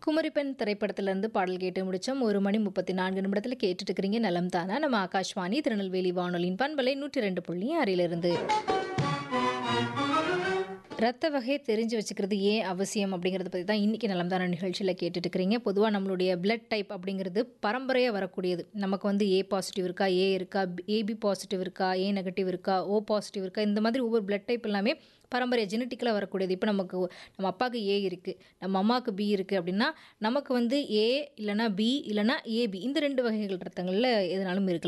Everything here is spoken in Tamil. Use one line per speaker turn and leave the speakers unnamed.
குமரிப்பெண் திரைப்படத்திலிருந்து பாடல் கேட்டு முடிச்சோம் ஒரு மணி முப்பத்தி நான்கு நிமிடத்தில் கேட்டுட்டு இருக்கிறீங்க நலம் தானா நம்ம ஆகாஷ்வாணி திருநெல்வேலி வானொலியின் பண்பலை நூற்றி ரெண்டு புள்ளி ஆறிலிருந்து ரத்த வகை தெரிஞ்சு வச்சுக்கிறது ஏன் அவசியம் அப்படிங்கிறத பற்றி தான் இன்றைக்கி நலம்தான நிகழ்ச்சியில் கேட்டுட்டு இருக்கிறீங்க பொதுவாக நம்மளுடைய பிளட் டைப் அப்படிங்கிறது பரம்பரையாக வரக்கூடியது நமக்கு வந்து ஏ பாசிட்டிவ் இருக்கா ஏ இருக்கா ஏபி பாசிட்டிவ் இருக்கா ஏ நெகட்டிவ் இருக்கா ஓ பாசிட்டிவ் இருக்கா இந்த மாதிரி ஒவ்வொரு பிளட் டைப் எல்லாமே பரம்பரை ஜெனட்டிக்கலாக வரக்கூடியது இப்போ நமக்கு நம்ம அப்பாவுக்கு ஏ இருக்குது நம்ம அம்மாவுக்கு பி இருக்குது அப்படின்னா நமக்கு வந்து ஏ இல்லைனா பி இல்லைனா ஏபி இந்த ரெண்டு வகைகள் ரத்தங்களில் எதுனாலும் இருக்கலாம்